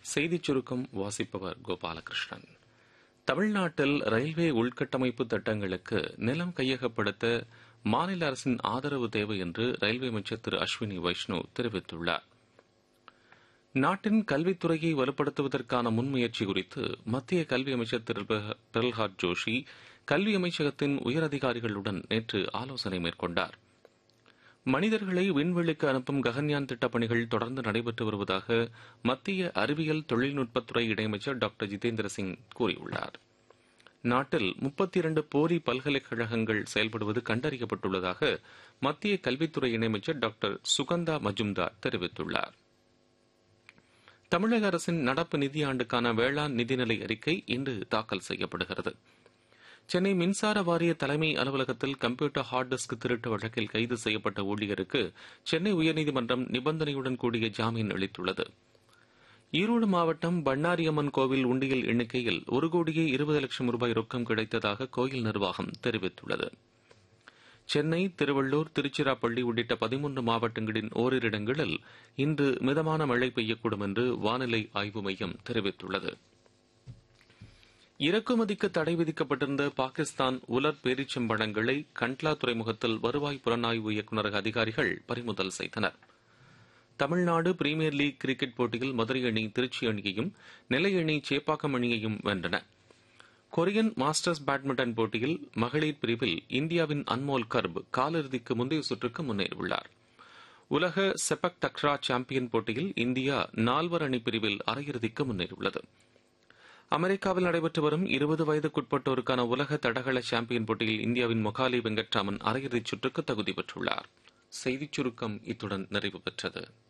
செய்திச் சுருக்கம் வாசிப்பவர் கோபாலகிருஷ்ணன் தமிழ்நாட்டில் ரயில்வே உள்கட்டமைப்பு திட்டங்களுக்கு நிலம் கையகப்படுத்த மாநில அரசின் ஆதரவு தேவை என்று ரயில்வே அமைச்சர் திரு அஸ்வினி வைஷ்ணவ் தெரிவித்துள்ளார் நாட்டின் கல்வித்துறையை வலுப்படுத்துவதற்கான முன்முயற்சி குறித்து மத்திய கல்வி அமைச்சர் திரு பிரல்ஹாத் ஜோஷி கல்வி அமைச்சகத்தின் உயரதிகாரிகளுடன் நேற்று ஆலோசனை மேற்கொண்டார் மனிதர்களை விண்வெளிக்கு அனுப்பும் ககன்யான் திட்டப் பணிகள் தொடர்ந்து நடைபெற்று வருவதாக மத்திய அறிவியல் தொழில்நுட்பத்துறை இணையமைச்சர் டாக்டர் ஜிதேந்திர சிங் கூறியுள்ளார் நாட்டில் முப்பத்தி இரண்டு போரி பல்கலைக்கழகங்கள் செயல்படுவது கண்டறியப்பட்டுள்ளதாக மத்திய கல்வித்துறை இணையமைச்சர் டாக்டர் சுகந்தா மஜும்தார் தெரிவித்துள்ளார் தமிழக அரசின் நடப்பு நிதியாண்டுக்கான வேளாண் நிதிநிலை அறிக்கை இன்று தாக்கல் செய்யப்படுகிறது சென்னை மின்சார வாரிய தலைமை அலுவலகத்தில் கம்ப்யூட்டர் ஹார்ட் டிஸ்க் திருட்டு வழக்கில் கைது செய்யப்பட்ட ஊழியருக்கு சென்னை உயர்நீதிமன்றம் நிபந்தனையுடன் கூடிய ஜாமீன் அளித்துள்ளது ஈரோடு மாவட்டம் பண்ணாரியம்மன் கோவில் உண்டியல் எண்ணிக்கையில் ஒரு கோடியே இருபது லட்சம் ரூபாய் ரொக்கம் கிடைத்ததாக கோயில் நிர்வாகம் தெரிவித்துள்ளது சென்னை திருவள்ளூர் திருச்சிராப்பள்ளி உள்ளிட்ட பதிமூன்று மாவட்டங்களின் ஓரிரு இடங்களில் இன்று மிதமான மழை பெய்யக்கூடும் என்று வானிலை ஆய்வு மையம் தெரிவித்துள்ளது இறக்குமதிக்கு தடை விதிக்கப்பட்டிருந்த பாகிஸ்தான் உலர் பேரிச்சம்பழங்களை கண்ட்லா துறைமுகத்தில் வருவாய் புலனாய்வு இயக்குநரக அதிகாரிகள் பறிமுதல் செய்தனர் தமிழ்நாடு பிரீமியர் லீக் கிரிக்கெட் போட்டியில் மதுரை அணி திருச்சி அணியையும் நெல்லை அணி சேப்பாக்கம் அணியையும் வென்றன கொரியன் மாஸ்டர்ஸ் பேட்மிண்டன் போட்டியில் மகளிர் பிரிவில் இந்தியாவின் அன்மோல் கர்ப் காலிறுதிக்கு முந்தைய சுற்றுக்கு முன்னேறியுள்ளார் உலக செபக் தக்ரா சாம்பியன் போட்டியில் இந்தியா நால்வர் அணி பிரிவில் அரையிறுதிக்கு முன்னேறியுள்ளது அமெரிக்காவில் நடைபெற்று வரும் இருபது வயதுக்குட்பட்டோருக்கான உலக தடகள சாம்பியன் போட்டியில் இந்தியாவின் மொகாலி வெங்கட்ராமன் அரையிறுதிச் சுற்றுக்கு தகுதி பெற்றுள்ளார் செய்திச் சுருக்கம் இத்துடன் நிறைவு பெற்றது